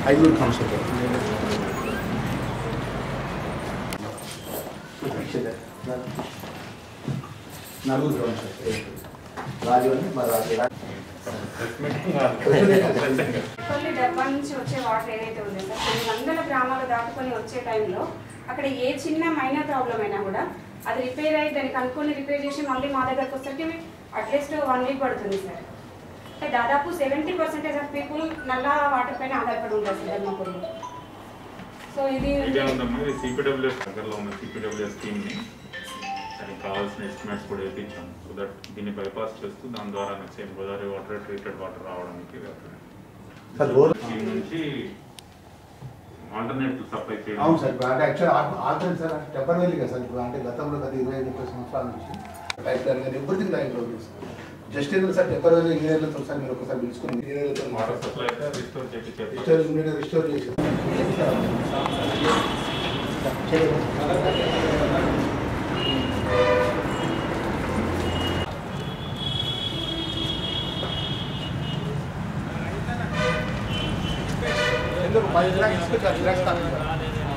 ఐదుగురు కానిస్టేబుల్ నలుగురు కానిస్టేబుల్ రాజు అని మా రాజు కొల్లి డబ్బా నుంచి వచ్చే వాటర్ ఏదైతే ఉందో సార్ కొన్ని వందల గ్రామాలు దాటుకొని వచ్చే టైంలో అక్కడ ఏ చిన్న మైనర్ ప్రాబ్లం అయినా కూడా అది రిపేర్ అయ్యి దాన్ని కనుక్కొని రిపేర్ చేసి మళ్ళీ మా దగ్గరకు వచ్చేసరికి అట్లీస్ట్ వన్ వీక్ పడుతుంది సార్ అంటే దాదాపు సెవెంటీ పర్సెంటేజ్ ఆఫ్ పీపుల్ నల్ల వాటర్ పైన ఆధారపడి ఉంటారు సార్ ధర్మపురంలో సో ఇది ఇదే ఉందమ్మా ఇది సిపిడబ్ల్యూఎస్ దగ్గరలో ఉన్న సిపిడబ్ల్యూఎస్ స్కీమ్ని దానికి కావాల్సిన ఎస్టిమేట్స్ కూడా వేయించాం సో దట్ దీన్ని బైపాస్ చేస్తూ దాని ద్వారా same Godavari water treated water రావడానికి సార్ రోడ్ స్కీమ్ నుంచి ఆల్టర్నేట్ సప్లై చేయడం అవును సార్ ఇప్పుడు అంటే యాక్చువల్ ఆల్టర్నేట్ సార్ అంటే టెంపరీ కదా సార్ ఇప్పుడు అంటే గతంలో గత ఇరవై ముప్పై సంవత్సరాల నుంచి లైఫ్ లైన్ కానీ ఎవ్రీథింగ్ లైఫ్ లో ఉంది సార్ జస్ట్ ఏంటంటే సార్ టెంపరీ ఇంజనీర్లతో సార్ మీరు ఒకసారి పిలుచుకుని ఇంజనీర్లతో వాటర్ సప్లై అయితే రిస్టోర్ చేసి రిస్టోర్ ఇమీడియట్ రిస్టోర్ చేసి ఎందుకు పది జిరాక్స్ తీసుకొచ్చారు జిరాక్స్ కాపీ సార్.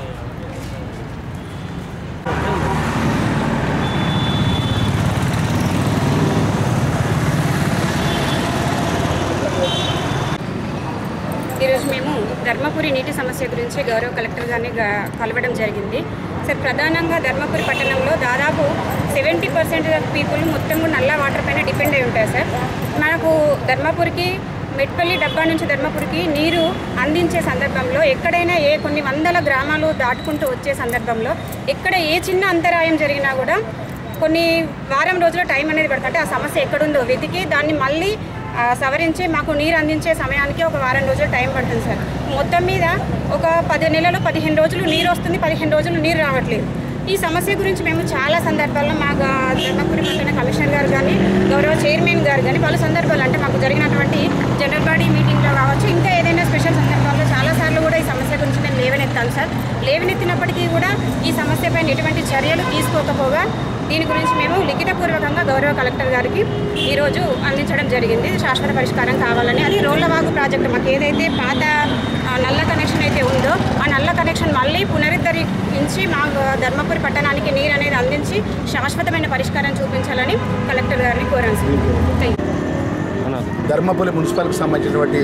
ఈరోజు మేము ధర్మపురి నీటి సమస్య గురించి గౌరవ కలెక్టర్ గారిని గా- కలవడం జరిగింది సార్ ప్రధానంగా ధర్మపురి పట్టణంలో దాదాపు సెవెంటీ పర్సెంట్ ఆఫ్ పీపుల్ మొత్తం కూడా నల్ల వాటర్ పైన డిపెండ్ అయి ఉంటారు సార్ మనకు ధర్మపురికి మెట్పల్లి డబ్బా నుంచి ధర్మపురికి నీరు అందించే సందర్భంలో ఎక్కడైనా ఏ కొన్ని వందల గ్రామాలు దాటుకుంటూ వచ్చే సందర్భంలో ఎక్కడ ఏ చిన్న అంతరాయం జరిగినా కూడా కొన్ని వారం రోజుల టైం అనేది పడుతుంది అంటే ఆ సమస్య ఎక్కడుందో వెతికి దాన్ని మళ్ళీ ఆ, సవరించి మాకు నీరు అందించే సమయానికి ఒక వారం రోజులు టైం పడుతుంది సార్ మొత్తం మీద ఒక పది నెలలు పదిహేను రోజులు నీరు వస్తుంది పదిహేను రోజులు నీరు రావట్లేదు ఈ సమస్య గురించి మేము చాలా సందర్భాల్లో మా గా- ధర్మపురి పట్టణ కమిషనర్ గారు కానీ గౌరవ చైర్మన్ గారు కానీ పలు సందర్భాలు అంటే మాకు జరిగినటువంటి జనరల్ బాడీ మీటింగ్లో కావచ్చు ఇంకా ఏదైనా స్పెషల్ సందర్భాల్లో చాలాసార్లు కూడా ఈ సమస్య గురించి మేము లేవనెత్తాను సార్ లేవనెత్తినప్పటికీ కూడా ఈ సమస్యపైన ఎటువంటి చర్యలు తీసుకోకపోగా దీని గురించి మేము లిఖితపూర్వకంగా గౌరవ కలెక్టర్ గారికి ఈరోజు అందించడం జరిగింది ఇది శాశ్వత పరిష్కారం కావాలని అది రోళ్లవాగు ప్రాజెక్టు మాకు ఏదైతే పాత ఆ, నల్ల కనెక్షన్ అయితే ఉందో ఆ నల్ల కనెక్షన్ మళ్ళీ పునరుద్ధరించి మా ధర్మపురి పట్టణానికి నీరు అనేది అందించి శాశ్వతమైన పరిష్కారం చూపించాలని కలెక్టర్ గారిని కోరాను సార్ థ్యాంక్ యూ ధర్మపురి మున్సిపల్కి సంబంధించినటువంటి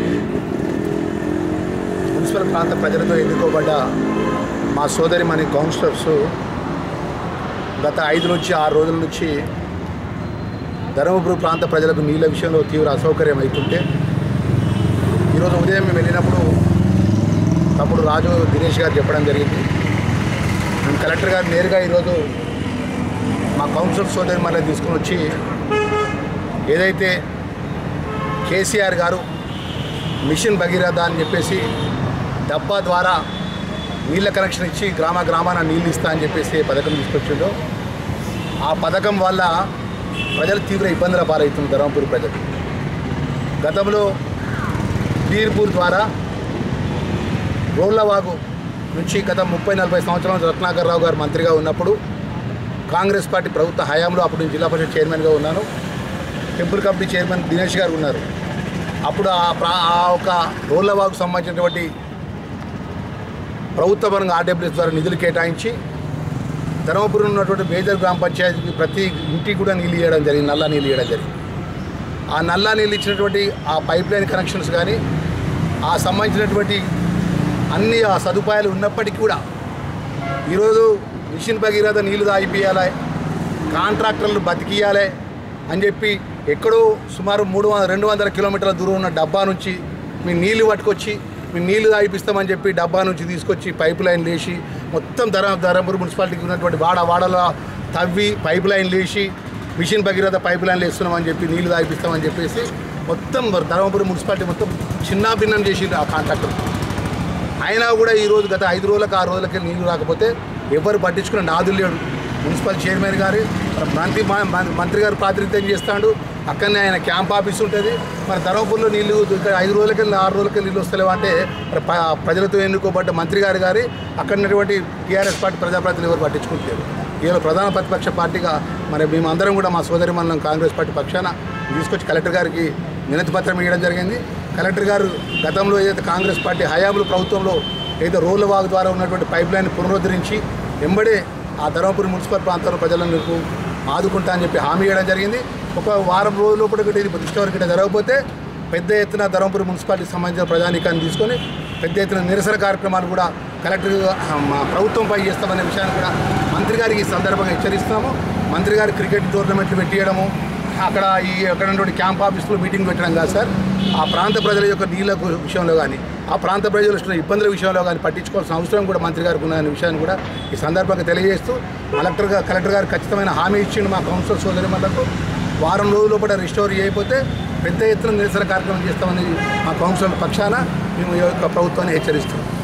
మున్సిపల్ ప్రాంత ప్రజలతో ఎన్నుకోబడ్డ మా సోదరి మన కౌన్సిలర్స్ గత ఐదు నుంచి ఆరు రోజుల నుంచి ధర్మపురి ప్రాంత ప్రజలకు నీళ్ళ విషయంలో తీవ్ర అసౌకర్యం అవుతుంటే ఈరోజు ఉదయం మేము వెళ్ళినప్పుడు తమ్ముడు రాజు దినేష్ గారు చెప్పడం జరిగింది మేము కలెక్టర్ గారు నేరుగా ఈరోజు మా కౌన్సిలర్ సోదరి మళ్ళీ తీసుకుని వచ్చి ఏదైతే కేసీఆర్ గారు మిషన్ భగీరథ అని చెప్పేసి డబ్బా ద్వారా నీళ్ళ కనెక్షన్ ఇచ్చి గ్రామ గ్రామాన నీళ్ళు ఇస్తా అని చెప్పేసి పథకం తీసుకొచ్చిండో ఆ పథకం వల్ల ప్రజలు తీవ్ర ఇబ్బందుల పాలవుతుంది ధర్మపురి ప్రజలు గతంలో బీర్పూర్ ద్వారా రోళ్లవాగు నుంచి గత ముప్పై నలభై సంవత్సరాల రత్నాకర్ రావు గారు మంత్రిగా ఉన్నప్పుడు కాంగ్రెస్ పార్టీ ప్రభుత్వ హయాంలో అప్పుడు నేను జిల్లా పరిషత్ చైర్మన్గా ఉన్నాను టెంపుల్ కమిటీ చైర్మన్ దినేష్ గారు ఉన్నారు అప్పుడు ఆ ప్రా ఆ ఒక రోళ్లవాకు సంబంధించినటువంటి ప్రభుత్వ పరంగా ఆర్డబ్ల్యూఎస్ ద్వారా నిధులు కేటాయించి ధర్మపురం ఉన్నటువంటి మేజర్ గ్రామ పంచాయతీకి ప్రతి ఇంటికి కూడా నీళ్ళు ఇవ్వడం జరిగింది నల్ల నీళ్ళు ఇవ్వడం జరిగింది ఆ నల్ల నీళ్ళు ఇచ్చినటువంటి ఆ పైప్ లైన్ కనెక్షన్స్ కానీ ఆ సంబంధించినటువంటి అన్ని ఆ సదుపాయాలు ఉన్నప్పటికీ కూడా ఈరోజు మిషన్ భగీరథ నీళ్లు తాగిపియాలి కాంట్రాక్టర్లు బతికియాలి అని చెప్పి ఎక్కడో సుమారు మూడు వందల రెండు వందల కిలోమీటర్ల దూరం ఉన్న డబ్బా నుంచి మీ నీళ్లు పట్టుకొచ్చి మీ నీళ్లు తాగిపిస్తామని చెప్పి డబ్బా నుంచి తీసుకొచ్చి పైప్ లైన్ లేచి మొత్తం ధర ధర్మపురి మున్సిపాలిటీకి ఉన్నటువంటి వాడ వాడలో తవ్వి పైప్ లైన్ లేచి మిషన్ భగీరథ పైప్ లైన్లు వేస్తున్నామని చెప్పి నీళ్లు తాగిపిస్తామని చెప్పేసి మొత్తం ధర్మపురి మున్సిపాలిటీ మొత్తం చిన్నాభిన్నం చేసి ఆ కాంట్రాక్టర్ అయినా కూడా ఈరోజు గత ఐదు రోజులకు ఆరు రోజులకి నీళ్లు రాకపోతే ఎవరు పట్టించుకున్న నాదులు లేడు మున్సిపల్ చైర్మన్ గారు మన మంత్రి మా- మన- మంత్రి గారు ప్రాతినిధ్యం చేస్తాడు అక్కడనే ఆయన క్యాంప్ ఆఫీస్ ఉంటుంది మన ధర్మపూర్లో నీళ్లు ఇక్కడ ఐదు రోజులకి ఆరు రోజులకి నీళ్ళు వస్తలేవు అంటే మరి ప- ప్రజలతో ఎన్నుకోబడ్డ మంత్రి గారు గారి అక్కడ ఉన్నటువంటి టీఆర్ఎస్ పార్టీ ప్రజాప్రతినిధులు ఎవరు పట్టించుకుంటారు ఈరోజు ప్రధాన ప్రతిపక్ష పార్టీగా మరి మేమందరం కూడా మా సోదరి మండలం కాంగ్రెస్ పార్టీ పక్షాన తీసుకొచ్చి కలెక్టర్ గారికి వినతి పత్రం ఇవ్వడం జరిగింది కలెక్టర్ గారు గతంలో ఏదైతే కాంగ్రెస్ పార్టీ హయాంలో ప్రభుత్వంలో ఏదైతే రోడ్ల వాగు ద్వారా ఉన్నటువంటి పైప్ లైన్ పునరుద్ధరించి వెంబడే ఆ ధర్మపురి మున్సిపల్ ప్రాంతంలో ప్రజలను మీకు ఆదుకుంటా అని చెప్పి హామీ ఇవ్వడం జరిగింది ఒక వారం రోజుల లోపల కూడా ఇది దృష్టి వరకు జరగకపోతే పెద్ద ఎత్తున ధర్మపురి మున్సిపాలిటీకి సంబంధించిన ప్రజానీకాన్ని తీసుకొని పెద్ద ఎత్తున నిరసన కార్యక్రమాలు కూడా కలెక్టర్ మా ప్రభుత్వంపై చేస్తామనే విషయాన్ని కూడా మంత్రి గారికి ఈ సందర్భంగా హెచ్చరిస్తున్నాము మంత్రి గారు క్రికెట్ టోర్నమెంట్లు పెట్టియడము అక్కడ ఈ అక్కడ ఉన్నటువంటి క్యాంప్ ఆఫీస్లో మీటింగ్ పెట్టడం కాదు సార్ ఆ ప్రాంత ప్రజల యొక్క నీళ్ళ గు- విషయంలో కానీ ఆ ప్రాంత ప్రజలు వస్తున్న ఇబ్బందుల విషయంలో కానీ పట్టించుకోవాల్సిన అవసరం కూడా మంత్రి గారికి ఉందనే విషయాన్ని కూడా ఈ సందర్భంగా తెలియజేస్తూ కలెక్టర్ గా కలెక్టర్ గారు ఖచ్చితమైన హామీ ఇచ్చిండు మా కౌన్సిల్ సోదరి మనకు వారం రోజుల లోపల రిస్టోర్ చేయకపోతే పెద్ద ఎత్తున నిరసన కార్యక్రమం చేస్తామని మా కౌన్సిల్ పక్షాన మేము ఈ యొక్క ప్రభుత్వాన్ని హెచ్చరిస్తున్నాం